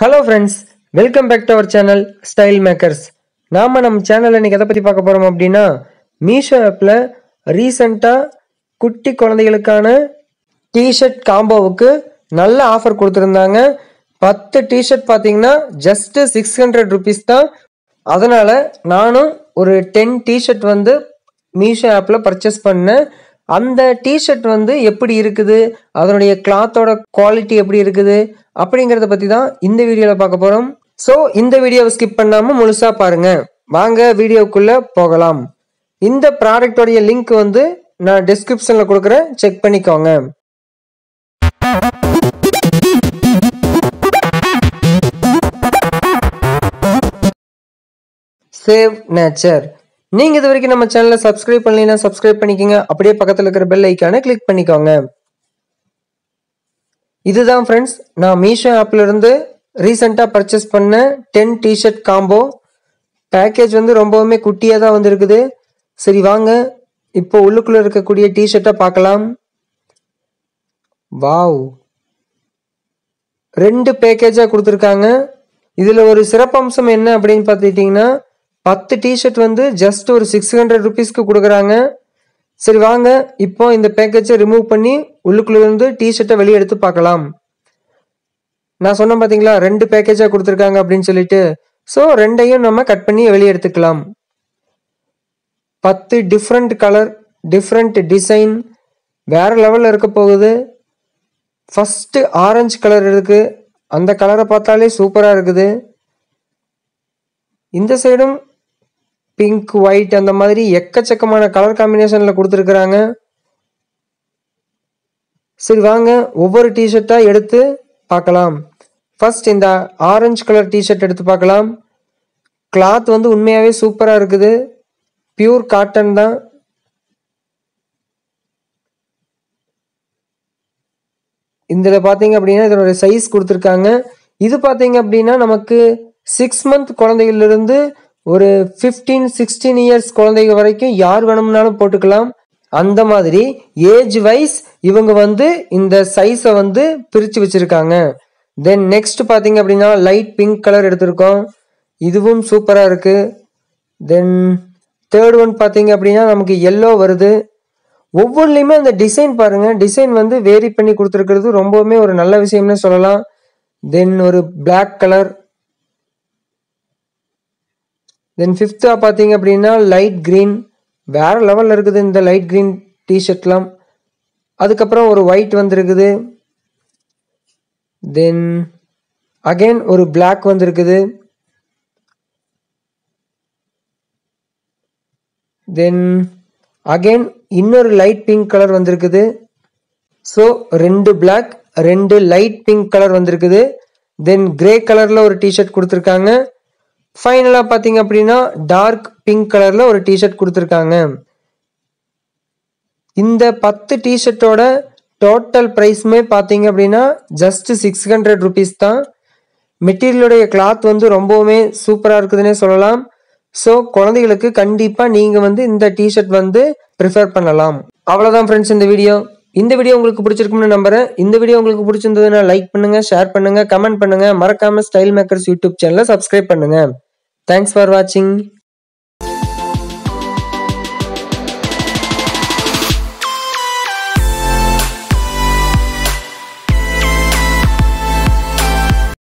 hello friends welcome back to our channel style makers நாம நம்ம சேனலில் இன்னைக்கு எதை பற்றி பார்க்க போகிறோம் அப்படின்னா மீஷோ ஆப்பில் ரீசண்டாக குட்டி குழந்தைகளுக்கான டிஷர்ட் காம்போவுக்கு நல்ல ஆஃபர் கொடுத்துருந்தாங்க பத்து டிஷர்ட் பார்த்தீங்கன்னா ஜஸ்ட் சிக்ஸ் ஹண்ட்ரட் ருபீஸ் தான் அதனால் நானும் ஒரு டென் டிஷர்ட் வந்து மீஷோ ஆப்பில் பர்ச்சேஸ் பண்ணேன் அந்த டிஷர்ட் வந்து எப்படி இருக்குது அதனுடைய கிளாத்தோட குவாலிட்டி எப்படி இருக்குது அப்படிங்கிறத பற்றி தான் இந்த வீடியோவில் பார்க்க போகிறோம் ஸோ இந்த வீடியோவை ஸ்கிப் பண்ணாமல் முழுசாக பாருங்க வாங்க வீடியோக்குள்ளே போகலாம் இந்த ப்ராடக்டோடைய லிங்க் வந்து நான் டிஸ்கிரிப்ஷனில் கொடுக்குறேன் செக் பண்ணிக்கோங்க சேவ் நேச்சர் நீங்க இது வரைக்கும் நம்ம சேனலை சப்ஸ்கிரைப் பண்ணலைன்னா சப்ஸ்கிரைப் பண்ணிக்கோங்க அப்படியே பக்கத்தில் இருக்கிற பெல் ஐக்கானை கிளிக் பண்ணிக்கோங்க இதுதான் ஃப்ரெண்ட்ஸ் நான் மீஷோ ஆப்ல இருந்து ரீசெண்டாக பர்ச்சேஸ் பண்ண டென் டிஷர்ட் காம்போ பேக்கேஜ் வந்து ரொம்பவுமே குட்டியாக தான் வந்திருக்குது சரி வாங்க இப்போ உள்ளுக்குள்ளே இருக்கக்கூடிய டிஷர்ட்டை பார்க்கலாம் வாவ் ரெண்டு பேக்கேஜாக கொடுத்துருக்காங்க இதில் ஒரு சிறப்பம்சம் என்ன அப்படின்னு பார்த்துக்கிட்டிங்கன்னா பத்து டிஷர்ட் வந்து ஜஸ்ட் ஒரு சிக்ஸ் ஹண்ட்ரட் ருபீஸ்க்கு கொடுக்குறாங்க சரி வாங்க இப்போ இந்த பேக்கேஜை ரிமூவ் பண்ணி உள்ளுக்குள்ள இருந்து டிஷர்ட்டை வெளியே எடுத்து பார்க்கலாம் நான் சொன்னேன் பார்த்தீங்களா ரெண்டு பேக்கேஜாக கொடுத்துருக்காங்க அப்படின்னு சொல்லிட்டு ஸோ ரெண்டையும் நம்ம கட் பண்ணி வெளியே எடுத்துக்கலாம் பத்து டிஃப்ரெண்ட் கலர் டிஃப்ரெண்ட் டிசைன் வேற லெவலில் இருக்க போகுது ஃபஸ்ட்டு ஆரஞ்சு கலர் இருக்கு அந்த கலரை பார்த்தாலே சூப்பராக இருக்குது இந்த சைடும் பிங்க் ஒயிட் அந்த மாதிரி எக்கச்சக்கமான கலர் காம்பினேஷனில் கொடுத்துருக்குறாங்க சரி வாங்க ஒவ்வொரு டிஷர்ட்டாக எடுத்து பார்க்கலாம் ஃபர்ஸ்ட் இந்த ஆரஞ்சு கலர் டிஷர்ட் எடுத்து பார்க்கலாம் கிளாத் வந்து உண்மையாகவே சூப்பராக இருக்குது பியூர் காட்டன் தான் இதில் பார்த்தீங்க அப்படின்னா இதனோட சைஸ் கொடுத்துருக்காங்க இது பார்த்தீங்க அப்படின்னா நமக்கு சிக்ஸ் மந்த் குழந்தைகளிலிருந்து ஒரு ஃபிஃப்டீன் சிக்ஸ்டீன் இயர்ஸ் குழந்தைங்க வரைக்கும் யார் வேணும்னாலும் போட்டுக்கலாம் அந்த மாதிரி ஏஜ் வைஸ் இவங்க வந்து இந்த சைஸை வந்து பிரித்து வச்சுருக்காங்க தென் நெக்ஸ்ட் பார்த்தீங்க அப்படின்னா லைட் பிங்க் கலர் எடுத்திருக்கோம் இதுவும் சூப்பராக இருக்குது தென் தேர்ட் ஒன் பார்த்தீங்க அப்படின்னா நமக்கு எல்லோ வருது ஒவ்வொன்றுலையுமே அந்த டிசைன் பாருங்க டிசைன் வந்து வேரி பண்ணி கொடுத்துருக்கிறது ரொம்பவுமே ஒரு நல்ல விஷயம்னு சொல்லலாம் தென் ஒரு பிளாக் கலர் தென் ஃபிஃப்த்தாக பார்த்தீங்க அப்படின்னா லைட் க்ரீன் வேற லெவலில் இருக்குது இந்த லைட் க்ரீன் டிஷர்ட்லாம் அதுக்கப்புறம் ஒரு ஒயிட் வந்திருக்குது தென் அகைன் ஒரு பிளாக் வந்திருக்குது தென் அகைன் இன்னொரு லைட் பிங்க் கலர் வந்திருக்குது ஸோ ரெண்டு பிளாக் ரெண்டு லைட் பிங்க் கலர் வந்திருக்குது தென் கிரே கலரில் ஒரு டிஷர்ட் கொடுத்துருக்காங்க ஃபைனலாக பார்த்தீங்க அப்படின்னா டார்க் பிங்க் கலரில் ஒரு டிஷர்ட் கொடுத்துருக்காங்க இந்த பத்து டிஷர்ட்டோட டோட்டல் ப்ரைஸுமே பார்த்தீங்க அப்படின்னா ஜஸ்ட் சிக்ஸ் ஹண்ட்ரட் ருபீஸ் தான் மெட்டீரியலுடைய கிளாத் வந்து ரொம்பவுமே சூப்பராக இருக்குதுன்னே சொல்லலாம் ஸோ குழந்தைகளுக்கு கண்டிப்பாக நீங்கள் வந்து இந்த டிஷர்ட் வந்து ப்ரிஃபர் பண்ணலாம் அவ்வளோதான் ஃப்ரெண்ட்ஸ் இந்த வீடியோ இந்த வீடியோ உங்களுக்கு பிடிச்சிருக்கும்னு நம்புறேன் இந்த வீடியோ உங்களுக்கு பிடிச்சிருந்ததுன்னா லைக் பண்ணுங்க ஷேர் பண்ணுங்க கமெண்ட் பண்ணுங்க மறக்காம ஸ்டைல் மேக்கர்ஸ் யூடியூப் சேனலை சப்ஸ்கிரைப் பண்ணுங்க தேங்க்ஸ் ஃபார் வாட்சிங்